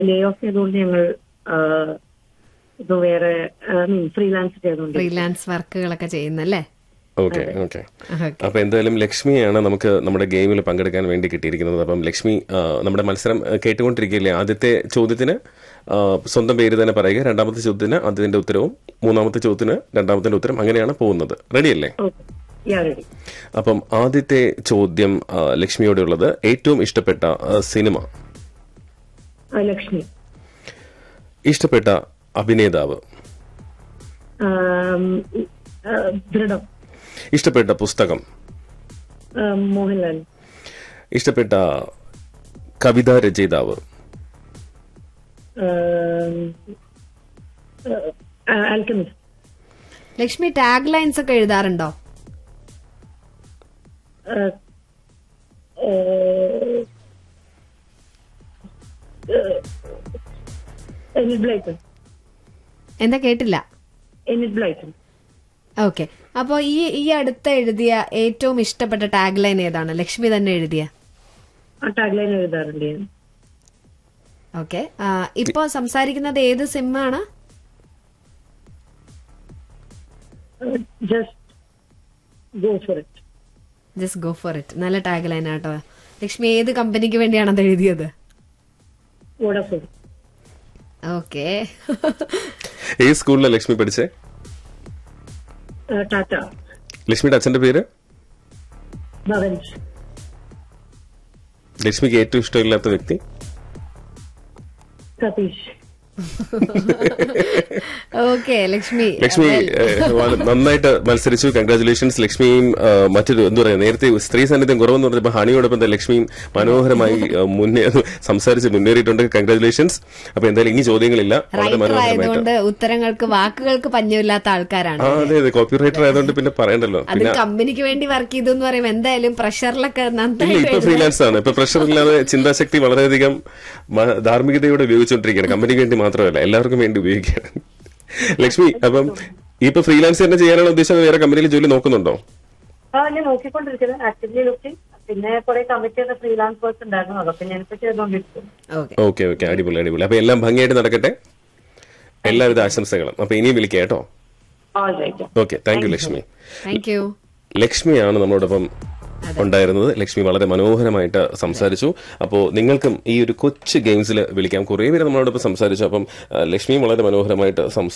ലേ of ചെയ്തുകൊണ്ട് ഞങ്ങൾ ആ, ഇപ്പൊ വേറെ ഫ്രീലാൻസ് ചെയ്തുകൊണ്ട് ഫ്രീലാൻസ് വർക്കുകളൊക്കെ ചെയ്യുന്നല്ലേ ഓക്കെ ഓക്കെ ഓക്കെ അപ്പൊ എന്തായാലും ലക്ഷ്മിയാണ് നമുക്ക് നമ്മുടെ ഗെയിമിൽ പങ്കെടുക്കാൻ വേണ്ടി കിട്ടിയിരിക്കുന്നത് അപ്പം ലക്ഷ്മി ആ, നമ്മുടെ മത്സരം ആ, കേട്ടുകൊണ്ടിരിക്കുകയില്ലേ ആദ്യത്തെ ചോദ്യത്തിന് ആ, സ്വന്തം പേര് തന്നെ പറയുക രണ്ടാമത്തെ ചോദ്യത്തിന് അതിന്റെ ഉത്തരവും മൂന്നാമത്തെ ചോദ്യത്തിന് രണ്ടാമത്തെ ഉത്തരം അങ്ങനെയാണ് പോകുന്നത് റെഡിയല്ലേ ഓക്കെ യാ റെഡി അപ്പം ആദ്യത്തെ ചോദ്യം ആ, ലക്ഷ്മിയോടുള്ളത് ഏറ്റവും ഇഷ്ടപ്പെട്ട ആ, സിനിമ ലക്ഷ്മി ഇഷ്ടപ്പെട്ട അഭിനേതാവ് ആം, ആ, ദൃഢം ഇഷ്ടപ്പെട്ട പുസ്തകം ആ, മോഹൻലാൽ ഇഷ്ടപ്പെട്ട കവിതാ രചയിതാവ് ആൽക്കമിസ്റ്റ് ലക്ഷ്മി ടാഗ് ലൈൻസ് ഒക്കെ എഴുതാറുണ്ടോ എനിത് ബ്ലൈറ്റൺ എന്താ കേട്ടില്ല എനിത് ബ്ലൈറ്റൺ ഓക്കെ അപ്പോ ഈ ഈ അടുത്ത് എഴുതിയ ഏറ്റവും ഇഷ്ടപ്പെട്ട ടാഗ് ലൈൻ ഏതാണ് ലക്ഷ്മി തന്നെ എഴുതിയ ആ ടാഗ്ലൈൻ എഴുതാറുണ്ട് ഞാൻ ഓക്കെ ഇപ്പോ സംസാരിക്കുന്നത് ഏത് സിമ്മാണ് just go for it just go for it നല്ല ടാഗ് ലൈൻ ആട്ടോ ലക്ഷ്മി ഏത് കമ്പനിക്ക് വേണ്ടിയാണ് അത് എഴുതിയത് വോഡാഫോൺ ഓക്കെ ഏത് സ്കൂളിലാണ് ലക്ഷ്മി പഠിച്ചേ ടാറ്റ ലക്ഷ്മിയുടെ അച്ഛന്റെ പേര് ഭവൻസ് ലക്ഷ്മിക്ക് ഏറ്റവും ഇഷ്ടമില്ലാത്ത വ്യക്തി സതീഷ് ഓക്കെ ലക്ഷ്മി ലക്ഷ്മി ഏഹ്, വളരെ നന്നായിട്ട് മത്സരിച്ചു കൺഗ്രാചുലേഷൻസ് ലക്ഷ്മിയും ഏഹ്, മറ്റൊരു എന്താ പറയാ നേരത്തെ സ്ത്രീ സാന്നിധ്യം കുറവെന്ന് പറഞ്ഞപ്പോൾ ഹണിയോടൊപ്പം തന്നെ ലക്ഷ്മിയും മനോഹരമായി ഏഹ്, മുന്നേ സംസാരിച്ച് മുന്നേറിയിട്ടുണ്ട് കൺഗ്രാചുലേഷൻസ് അപ്പൊ എന്തായാലും ഇനി ചോദ്യങ്ങളില്ല വളരെ റൈറ്റർ മനോഹരമായിട്ട് ആയതുകൊണ്ട് ഉത്തരങ്ങൾക്ക് വാക്കുകൾക്ക് പഞ്ഞമില്ലാത്ത ആൾക്കാരാണ് ആ അതെ അതെ കോപ്പി റൈറ്റർ ആയതുകൊണ്ട് പിന്നെ പറയണ്ടല്ലോ അതിന് പിന്നെ കമ്പനിക്ക് വേണ്ടി വർക്ക് ചെയ്തു എന്ന് പറയുമ്പോൾ എന്തായാലും പ്രഷറിലൊക്കെ ഇല്ല നന്നായിട്ട് ഇപ്പൊ ഫ്രീലാൻസ് ആണ് ഇപ്പൊ പ്രഷർ ഇല്ലാതെ ചിന്താശക്തി വളരെയധികം മ- ധാർമ്മികതയോടെ ഉപയോഗിച്ചുകൊണ്ടിരിക്കുകയാണ് കമ്പനിക്ക് വേണ്ടി മാത്രമല്ല എല്ലാവർക്കും വേണ്ടി ഉപയോഗിക്കുകയാണ് ലക്ഷ്മി അപ്പം ഇപ്പൊ ഫ്രീലാൻസ് തന്നെ ചെയ്യാനാണ് ഉദ്ദേശിച്ചത് വേറെ കമ്പനിയിൽ ജോലി നോക്കുന്നുണ്ടോ ആ ഞാൻ നോക്കിക്കൊണ്ടിരിക്കുന്നത് ആക്റ്റീവ്ലി ലുക്കിംഗ് പിന്നെ കുറെ കമ്മിറ്റ് ചെയ്ത ഫ്രീലാൻസ് വർക്ക് ഉണ്ടായിരുന്നു അതൊക്കെ ഞാനിപ്പോ ചെയ്തുകൊണ്ടിരിക്കുന്നു ഓക്കെ ഓക്കെ ഓക്കെ അടിപൊളി അടിപൊളി അപ്പൊ എല്ലാം ഭംഗിയായിട്ട് നടക്കട്ടെ എല്ലാവിധ ആശംസകളും അപ്പൊ ഇനിയും വിളിക്കാം കേട്ടോ all right okay thank you Lakshmi thank you ലക്ഷ്മിയാണ് നമ്മളോടൊപ്പം ഉണ്ടായിരുന്നത് ലക്ഷ്മി വളരെ മനോഹരമായിട്ട് സംസാരിച്ചു അപ്പോൾ നിങ്ങൾക്കും ഈ ഒരു കൊച്ചു ഗെയിംസിൽ വിളിക്കാം കുറേ പേര് നമ്മളോടൊപ്പം സംസാരിച്ചു അപ്പം ആ, ലക്ഷ്മിയും വളരെ മനോഹരമായിട്ട് സംസാരിച്ചു